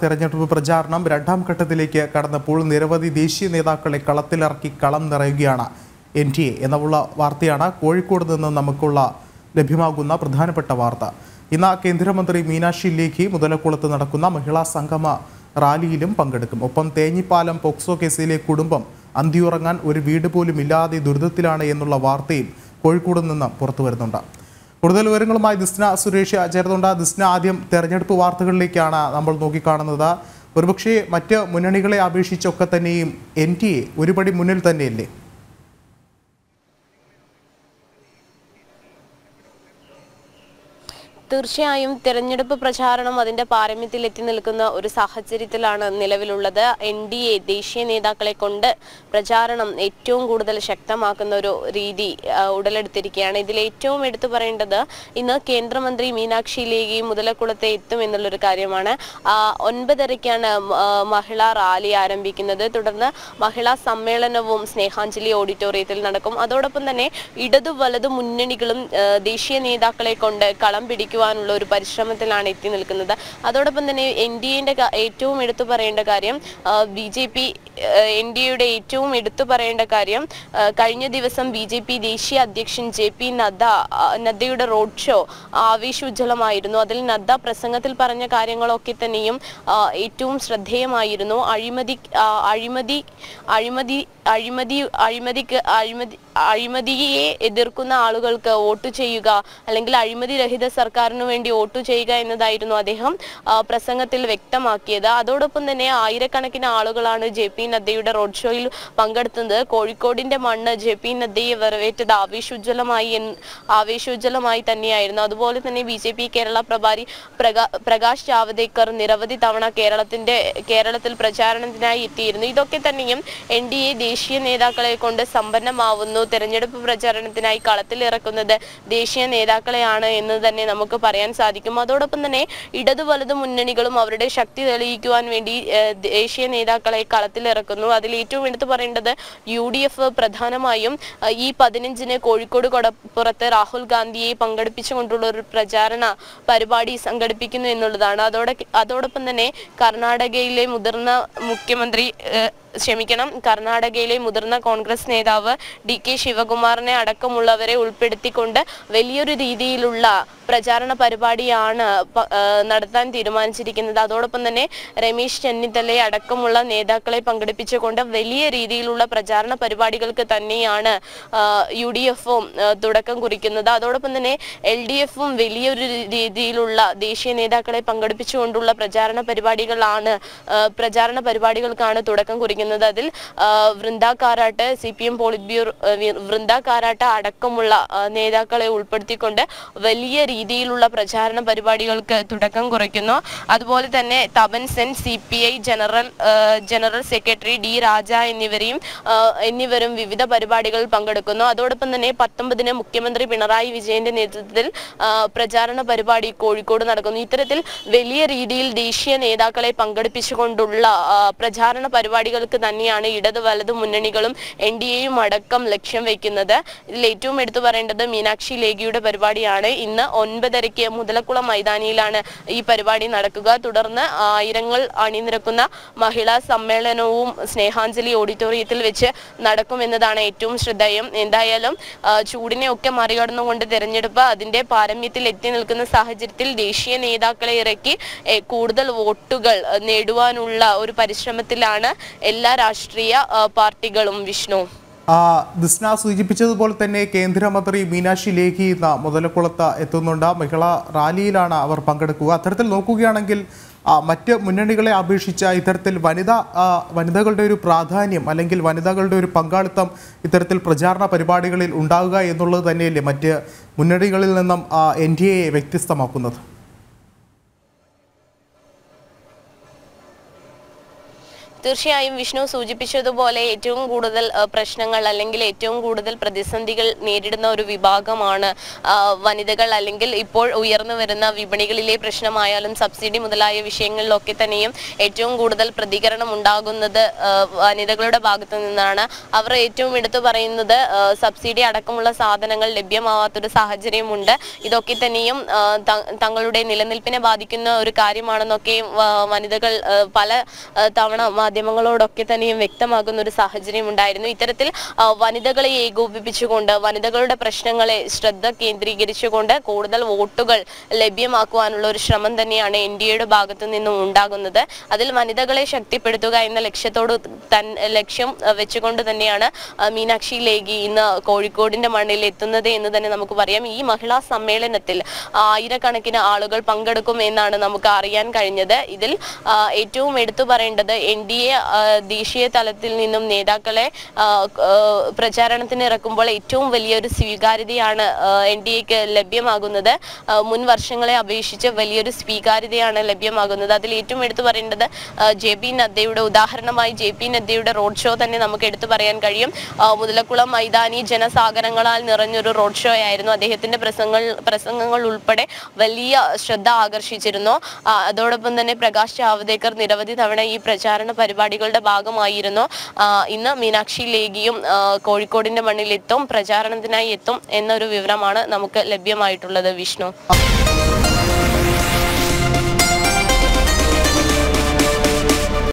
തെരഞ്ഞെടുപ്പ് പ്രചാരണം രണ്ടാം ഘട്ടത്തിലേക്ക് കടന്നപ്പോൾ നിരവധി ദേശീയ നേതാക്കളെ കളത്തിലിറക്കി കളം നിറയുകയാണ് എൻ ടി എ എന്നുള്ള വാർത്തയാണ് കോഴിക്കോട് നിന്ന് നമുക്കുള്ള ലഭ്യമാകുന്ന പ്രധാനപ്പെട്ട വാർത്ത ഇന്ന് കേന്ദ്രമന്ത്രി മീനാക്ഷി ലേഖി മുതലക്കുളത്ത് നടക്കുന്ന മഹിളാ സംഗമ റാലിയിലും പങ്കെടുക്കും ഒപ്പം തേഞ്ഞിപ്പാലം പോക്സോ കേസിലെ കുടുംബം അന്തിയുറങ്ങാൻ ഒരു വീട് പോലും ഇല്ലാതെ ദുരിതത്തിലാണ് എന്നുള്ള വാർത്തയും കോഴിക്കോട് നിന്ന് പുറത്തു വരുന്നുണ്ട് കൂടുതൽ വിവരങ്ങളുമായി ദിസ്ന സുരേഷ് ചേർന്നുണ്ട് ദിസ്ന ആദ്യം തെരഞ്ഞെടുപ്പ് വാർത്തകളിലേക്കാണ് നമ്മൾ നോക്കിക്കാണുന്നത് ഒരുപക്ഷെ മറ്റ് മുന്നണികളെ അപേക്ഷിച്ചൊക്കെ തന്നെയും എൻ ടി എ ഒരുപടി മുന്നിൽ തന്നെയല്ലേ തീർച്ചയായും തെരഞ്ഞെടുപ്പ് പ്രചാരണം അതിന്റെ പാരമ്യത്തിൽ എത്തി നിൽക്കുന്ന ഒരു സാഹചര്യത്തിലാണ് നിലവിലുള്ളത് എൻ ഡി എ ദേശീയ നേതാക്കളെ കൊണ്ട് പ്രചാരണം ഏറ്റവും കൂടുതൽ ശക്തമാക്കുന്ന ഒരു രീതി ആ, ഉടലെടുത്തിരിക്കുകയാണ് ഇതിൽ ഏറ്റവും എടുത്തു പറയേണ്ടത് ഇന്ന് കേന്ദ്രമന്ത്രി മീനാക്ഷി ലേഖി മുതലക്കുളത്തെ എത്തും എന്നുള്ളൊരു കാര്യമാണ് ആ, ഒൻപതരയ്ക്കാണ് മ- ആ, മഹിളാ റാലി ആരംഭിക്കുന്നത് തുടർന്ന് മഹിളാ സമ്മേളനവും സ്നേഹാഞ്ജലി ഓഡിറ്റോറിയത്തിൽ നടക്കും അതോടൊപ്പം തന്നെ ഇടതു വലതു മുന്നണികളും ആ, ദേശീയ നേതാക്കളെ കൊണ്ട് കളം പിടിക്കുവാനുള്ള ഒരു പരിശ്രമത്തിലാണ് എത്തി നിൽക്കുന്നത് അതോടൊപ്പം തന്നെ എൻ ഡി എന്റെ ഏറ്റവും എടുത്തു പറയേണ്ട കാര്യം B J P N D എയുടെ ഏറ്റവും എടുത്തു പറയേണ്ട കാര്യം ആ, കഴിഞ്ഞ ദിവസം ബി ജെ പി ദേശീയ അധ്യക്ഷൻ ജെ പി നദ്ദ ആ, നദ്ദയുടെ റോഡ് ഷോ ആവേശോജ്വലമായിരുന്നു അതിൽ നദ്ദ പ്രസംഗത്തിൽ പറഞ്ഞ കാര്യങ്ങളൊക്കെ തന്നെയും ആ, ഏറ്റവും ശ്രദ്ധേയമായിരുന്നു അഴിമതി ആ, അഴിമതി അഴിമതി അഴിമതി അഴിമതിക്ക് അഴിമതി അഴിമതിയെ എതിർക്കുന്ന ആളുകൾക്ക് വോട്ട് ചെയ്യുക അല്ലെങ്കിൽ അഴിമതി രഹിത സർക്കാരിനു വേണ്ടി വോട്ട് ചെയ്യുക എന്നതായിരുന്നു അദ്ദേഹം ആ, പ്രസംഗത്തിൽ വ്യക്തമാക്കിയത് അതോടൊപ്പം തന്നെ ആയിരക്കണക്കിന് ആളുകളാണ് ജെ പി നദ്ദയുടെ റോഡ് ഷോയിൽ പങ്കെടുത്തത് കോഴിക്കോടിന്റെ മണ്ണ് ജെ പി നദ്ദയെ വരവേറ്റത് ആവേശോജ്വലമായി എന്ന് ആവേശോജ്വലമായി തന്നെയായിരുന്നു അതുപോലെ തന്നെ ബി ജെ പി കേരള പ്രഭാരി പ്രകാ പ്രകാശ് ജാവദേക്കർ നിരവധി തവണ കേരളത്തിന്റെ കേരളത്തിൽ പ്രചാരണത്തിനായി എത്തിയിരുന്നു ഇതൊക്കെ തന്നെയും എൻ ഡി എ ദേശീയ നേതാക്കളെ കൊണ്ട് സമ്പന്നമാവുന്നു തെരഞ്ഞെടുപ്പ് പ്രചാരണത്തിനായി കളത്തിലിറക്കുന്നത് ദേശീയ നേതാക്കളെയാണ് എന്ന് തന്നെ നമുക്ക് പറയാൻ സാധിക്കും അതോടൊപ്പം തന്നെ ഇടതു വലതു മുന്നണികളും അവരുടെ ശക്തി തെളിയിക്കുവാൻ വേണ്ടി ഏഹ്, ദേശീയ നേതാക്കളെ കളത്തിലിറക്കുന്നു അതിൽ ഏറ്റവും എടുത്തു പറയേണ്ടത് യു ഡി എഫ് പ്രധാനമായും ഏഹ്, ഈ പതിനഞ്ചിന് കോഴിക്കോട് കൊടപ്പുറത്ത് രാഹുൽ ഗാന്ധിയെ പങ്കെടുപ്പിച്ചുകൊണ്ടുള്ള ഒരു പ്രചാരണ പരിപാടി സംഘടിപ്പിക്കുന്നു എന്നുള്ളതാണ് അതോടെ അതോടൊപ്പം തന്നെ കർണാടകയിലെ മുതിർന്ന മുഖ്യമന്ത്രി ഏഹ്, ക്ഷമിക്കണം കർണാടകയിലെ മുതിർന്ന കോൺഗ്രസ് നേതാവ് ഡി കെ ശിവകുമാറിനെ അടക്കമുള്ളവരെ ഉൾപ്പെടുത്തിക്കൊണ്ട് വലിയൊരു രീതിയിലുള്ള പ്രചാരണ പരിപാടിയാണ് പ- ആ, നടത്താൻ തീരുമാനിച്ചിരിക്കുന്നത് അതോടൊപ്പം തന്നെ രമേശ് ചെന്നിത്തലയെ അടക്കമുള്ള നേതാക്കളെ പങ്കെടുപ്പിച്ചുകൊണ്ട് വലിയ രീതിയിലുള്ള പ്രചാരണ പരിപാടികൾക്ക് തന്നെയാണ് യു ഡി എഫും തുടക്കം കുറിക്കുന്നത് അതോടൊപ്പം തന്നെ എൽ ഡി എഫും വലിയൊരു രീതിയിലുള്ള ദേശീയ നേതാക്കളെ പങ്കെടുപ്പിച്ചുകൊണ്ടുള്ള പ്രചാരണ പരിപാടികളാണ് ആ, പ്രചാരണ പരിപാടികൾക്കാണ് തുടക്കം കുറിക്കുന്നത് അതിൽ ആ, Brinda Karat C P M polit bureau ആ, വി- വൃന്ദ കാരാട്ട് അടക്കമുള്ള ആ, നേതാക്കളെ ഉൾപ്പെടുത്തിക്കൊണ്ട് വലിയ രീതിയിലുള്ള പ്രചാരണ പരിപാടികൾക്ക് തുടക്കം കുറിക്കുന്നു അതുപോലെ തന്നെ Tapan Sen C P I general ആ, ജനറൽ സെക്രട്ടറി ഡി രാജ എന്നിവരെയും ആ, എന്നിവരും വിവിധ പരിപാടികളിൽ പങ്കെടുക്കുന്നു അതോടൊപ്പം തന്നെ പത്തൊമ്പതിന് മുഖ്യമന്ത്രി പിണറായി വിജയന്റെ നേതൃത്വത്തിൽ ആ, പ്രചാരണ പരിപാടി കോഴിക്കോട് നടക്കുന്നു ഇത്തരത്തിൽ വലിയ രീതിയിൽ ദേശീയ നേതാക്കളെ പങ്കെടുപ്പിച്ചുകൊണ്ടുള്ള ആ, പ്രചാരണ പരിപാടികൾക്ക് തന്നെയാണ് ഇടത് വലത് മുന്നണികളും എൻ ഡി എയും അടക്കം ലക്ഷ്യം വെക്കുന്നത് ഇതിൽ ഏറ്റവും എടുത്തു പറയേണ്ടത് മീനാക്ഷി ലേഖിയുടെ പരിപാടിയാണ് ഇന്ന് ഒൻപതരയ്ക്ക് മുതലക്കുളം മൈതാനിയിലാണ് ഈ പരിപാടി നടക്കുക തുടർന്ന് ആയിരങ്ങൾ അണിനിരക്കുന്ന മഹിളാ സമ്മേളനവും സ്നേഹാഞ്ജലി ഓഡിറ്റോറിയത്തിൽ വെച്ച് നടക്കുമെന്നതാണ് ഏറ്റവും ശ്രദ്ധേയം എന്തായാലും ആ, ചൂടിനെ ഒക്കെ മറികടന്നുകൊണ്ട് തെരഞ്ഞെടുപ്പ് അതിന്റെ പാരമ്യത്തിൽ എത്തി നിൽക്കുന്ന സാഹചര്യത്തിൽ ദേശീയ നേതാക്കളെ ഇറക്കി എ, കൂടുതൽ വോട്ടുകൾ ആ, നേടുവാനുള്ള ഒരു പരിശ്രമത്തിലാണ് എല്ലാ രാഷ്ട്രീയ ആ, പാർട്ടികളും വിഷ്ണു ആ, ദിസ്ന സൂചിപ്പിച്ചതുപോലെ തന്നെ കേന്ദ്രമന്ത്രി മീനാക്ഷി ലേഖി ഇന്ന് മുതലക്കുളത്ത് എത്തുന്നുണ്ട് മഹിളാ റാലിയിലാണ് അവർ പങ്കെടുക്കുക അത്തരത്തിൽ നോക്കുകയാണെങ്കിൽ ആ, മറ്റ് മുന്നണികളെ അപേക്ഷിച്ച് ഇത്തരത്തിൽ വനിതാ ആ, വനിതകളുടെ ഒരു പ്രാധാന്യം അല്ലെങ്കിൽ വനിതകളുടെ ഒരു പങ്കാളിത്തം ഇത്തരത്തിൽ പ്രചാരണ പരിപാടികളിൽ ഉണ്ടാകുക എന്നുള്ളത് തന്നെയല്ലേ മറ്റ് മുന്നണികളിൽ നിന്നും എൻ ഡി എയെ വ്യത്യസ്തമാക്കുന്നത് തീർച്ചയായും വിഷ്ണു സൂചിപ്പിച്ചതുപോലെ ഏറ്റവും കൂടുതൽ ആ, പ്രശ്നങ്ങൾ അല്ലെങ്കിൽ ഏറ്റവും കൂടുതൽ പ്രതിസന്ധികൾ നേരിടുന്ന ഒരു വിഭാഗമാണ് ആ, വനിതകൾ അല്ലെങ്കിൽ ഇപ്പോൾ ഉയർന്നു വരുന്ന വിപണികളിലെ പ്രശ്നമായാലും സബ്സിഡി മുതലായ വിഷയങ്ങളിലൊക്കെ തന്നെയും ഏറ്റവും കൂടുതൽ പ്രതികരണം ഉണ്ടാകുന്നത് ആ, വനിതകളുടെ ഭാഗത്തു നിന്നാണ് അവർ ഏറ്റവും എടുത്തു പറയുന്നത് ആ, സബ്സിഡി അടക്കമുള്ള സാധനങ്ങൾ ലഭ്യമാവാത്തൊരു സാഹചര്യമുണ്ട് ഇതൊക്കെ തന്നെയും ആ, ത- തങ്ങളുടെ നിലനിൽപ്പിനെ ബാധിക്കുന്ന ഒരു കാര്യമാണെന്നൊക്കെ വ- വനിതകൾ ആ, പല ആ, തവണ മാധ്യമങ്ങളോടൊക്കെ തന്നെയും വ്യക്തമാകുന്ന ഒരു സാഹചര്യം ഉണ്ടായിരുന്നു ഇത്തരത്തിൽ ആ, വനിതകളെ ഏകോപിപ്പിച്ചുകൊണ്ട് വനിതകളുടെ പ്രശ്നങ്ങളെ ശ്രദ്ധ കേന്ദ്രീകരിച്ചുകൊണ്ട് കൂടുതൽ വോട്ടുകൾ ലഭ്യമാക്കുവാനുള്ള ഒരു ശ്രമം തന്നെയാണ് എൻ ഡി എയുടെ ഭാഗത്തു നിന്നും ഉണ്ടാകുന്നത് അതിൽ വനിതകളെ ശക്തിപ്പെടുത്തുക എന്ന ലക്ഷ്യത്തോട് തൻ ലക്ഷ്യം ആ, വെച്ചുകൊണ്ട് തന്നെയാണ് ആ, മീനാക്ഷി ലേഖി ഇന്ന് കോഴിക്കോടിന്റെ മണ്ണിൽ എത്തുന്നത് എന്ന് തന്നെ നമുക്ക് പറയാം ഈ മഹിളാ സമ്മേളനത്തിൽ ആയിരക്കണക്കിന് ആളുകൾ പങ്കെടുക്കും എന്നാണ് നമുക്ക് അറിയാൻ കഴിഞ്ഞത് ഇതിൽ ആ, ഏറ്റവും എടുത്തു പറയേണ്ടത് എൻ ഡി എ ദേശീയ തലത്തിൽ നിന്നും നേതാക്കളെ ആ, ആ, പ്രചാരണത്തിന് ഇറക്കുമ്പോൾ ഏറ്റവും വലിയൊരു സ്വീകാര്യതയാണ് എൻ ഡി എക്ക് ലഭ്യമാകുന്നത് ആ, മുൻ വർഷങ്ങളെ അപേക്ഷിച്ച് വലിയൊരു സ്വീകാര്യതയാണ് ലഭ്യമാകുന്നത് അതിൽ ഏറ്റവും എടുത്തു പറയേണ്ടത് ആ, ജെ പി നദ്ദയുടെ ഉദാഹരണമായി ജെ പി നദ്ദയുടെ റോഡ് ഷോ തന്നെ നമുക്ക് എടുത്തു പറയാൻ കഴിയും ആ, മുതലക്കുളം മൈതാനി ജനസാഗരങ്ങളാൽ നിറഞ്ഞൊരു റോഡ് ഷോ ആയിരുന്നു അദ്ദേഹത്തിന്റെ പ്രസംഗങ്ങൾ പ്രസംഗങ്ങൾ ഉൾപ്പെടെ വലിയ ശ്രദ്ധ ആകർഷിച്ചിരുന്നു ആ, അതോടൊപ്പം തന്നെ പ്രകാശ് ജാവ്ദേക്കർ നിരവധി തവണ ഈ പ്രചാരണ പരിപാടികളുടെ ഭാഗമായിരുന്നു ആ, ഇന്ന് മീനാക്ഷി ലേഖിയും ആ, കോഴിക്കോടിന്റെ മണ്ണിൽ എത്തും പ്രചാരണത്തിനായി എത്തും എന്നൊരു വിവരമാണ് നമുക്ക് ലഭ്യമായിട്ടുള്ളത് വിഷ്ണു